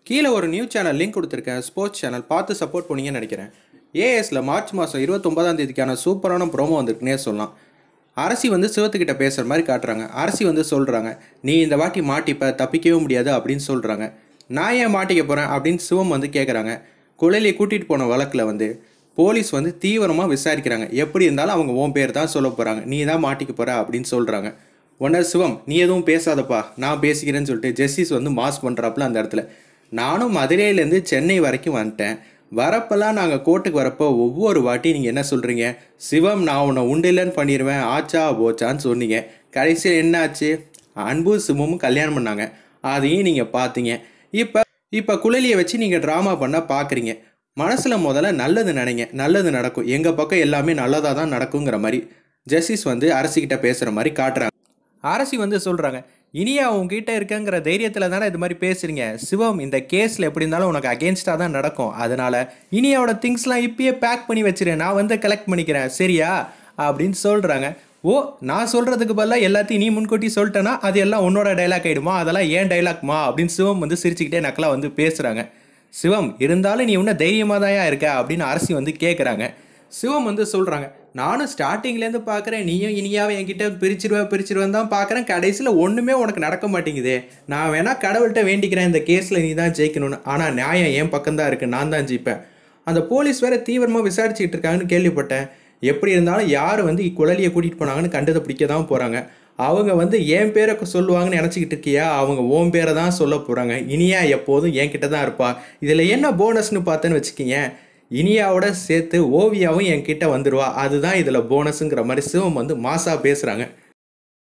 கீழே ஒரு news channel link கொடுத்துருக்கேன் ஸ்போர்ட்ஸ் சேனல் பார்த்து சப்போர்ட் பண்ணீங்கன்னு நினைக்கிறேன் ஏஎஸ்ல மார்ச் மாதம் இருபத்தொன்பதாம் தேதிக்கான சூப்பரான ப்ரோமோ வந்திருக்குன்னே சொல்லலாம் அரசி வந்து சிவத்துக்கிட்ட பேசுகிற மாதிரி காட்டுறாங்க அரசி வந்து சொல்கிறாங்க நீ இந்த வாட்டி மாட்டிப்ப தப்பிக்கவே முடியாது அப்படின்னு சொல்கிறாங்க நான் ஏன் மாட்டிக்க போகிறேன் அப்படின்னு சிவம் வந்து கேட்குறாங்க குழலியை கூட்டிகிட்டு போன வழக்கில் வந்து போலீஸ் வந்து தீவிரமாக விசாரிக்கிறாங்க எப்படி இருந்தாலும் அவங்க உன் பேர் தான் சொல்ல போகிறாங்க நீ தான் மாட்டிக்க போகிற அப்படின்னு சொல்கிறாங்க உடனே சிவம் நீ எதுவும் பேசாதப்பா நான் பேசிக்கிறேன்னு சொல்லிட்டு ஜெஸ்டிஸ் வந்து மாஸ் பண்ணுறாப்புல அந்த இடத்துல நானும் மதுரையிலேருந்து சென்னை வரைக்கும் வந்துட்டேன் வரப்பெல்லாம் நாங்கள் கோர்ட்டுக்கு வரப்போ ஒவ்வொரு வாட்டி நீங்கள் என்ன சொல்கிறீங்க சிவம் நான் உன்னை உண்டில்லன்னு பண்ணிடுவேன் ஆச்சா போச்சான்னு சொன்னீங்க கடைசியில் என்னாச்சு அன்பு சிவமும் கல்யாணம் பண்ணாங்க அதையும் நீங்கள் பார்த்தீங்க இப்போ இப்போ குழலியை வச்சு நீங்கள் ட்ராமா பண்ண பார்க்குறீங்க மனசில் முதல்ல நல்லது நினைங்க நல்லது நடக்கும் எங்கள் பக்கம் எல்லாமே நல்லதாக தான் நடக்குங்கிற மாதிரி ஜஸ்டிஸ் வந்து அரசிக்கிட்ட பேசுகிற மாதிரி காட்டுறாங்க அரசி வந்து சொல்கிறாங்க இனியா உங்ககிட்ட இருக்கங்கிற தைரியத்தில் தானே இது மாதிரி பேசுகிறீங்க சிவம் இந்த கேஸில் எப்படி இருந்தாலும் உனக்கு அகேன்ஸ்டாக தான் நடக்கும் அதனால் இனியாவோட திங்ஸ்லாம் இப்பயே பேக் பண்ணி வச்சிரு நான் வந்து கலெக்ட் பண்ணிக்கிறேன் சரியா அப்படின்னு சொல்கிறாங்க ஓ நான் சொல்கிறதுக்கு பதிலாக எல்லாத்தையும் நீ முன்கூட்டி சொல்லிட்டேன்னா அது எல்லாம் உன்னோட டைலாக் ஆகிடுமா அதெல்லாம் ஏன் டைலாக்மா அப்படின்னு சிவம் வந்து சிரிச்சுக்கிட்டே நக்கலாக வந்து பேசுகிறாங்க சிவம் இருந்தாலும் நீ இன்னும் தைரியமாக தான் இருக்க அப்படின்னு அரசி வந்து கேட்குறாங்க சிவம் வந்து சொல்கிறாங்க நானும் ஸ்டார்டிங்லேருந்து பார்க்குறேன் நீயும் இனியாவை என்கிட்ட பிரிச்சிருவ பிரிச்சிருவேன் தான் பார்க்குறேன் கடைசியில் ஒன்றுமே உனக்கு நடக்க மாட்டேங்குதே நான் வேணா கடவுள்கிட்ட வேண்டிக்கிறேன் இந்த கேஸில் நீ தான் ஜெயிக்கணும்னு ஆனால் நியாயம் என் பக்கம்தான் இருக்குது நான் தான் ஜெயிப்பேன் அந்த போலீஸ் வேற தீவிரமாக விசாரிச்சுக்கிட்டு இருக்காங்கன்னு கேள்விப்பட்டேன் எப்படி இருந்தாலும் யார் வந்து குழலியை கூட்டிகிட்டு போனாங்கன்னு கண்டதை பிடிக்க தான் போகிறாங்க அவங்க வந்து என் பேரை சொல்லுவாங்கன்னு நினச்சிக்கிட்டு இருக்கியா அவங்க ஓன் பேரை தான் சொல்ல போகிறாங்க இனியா எப்போதும் என்கிட்ட தான் இருப்பா இதில் என்ன போனஸ்னு பார்த்தேன்னு வச்சுக்கிங்க இனியாவோட சேர்த்து ஓவியாவும் என்கிட்ட வந்துடுவா அதுதான் இதில் போனஸுங்கிற மாதிரி சிவம் வந்து மாசாக பேசுகிறாங்க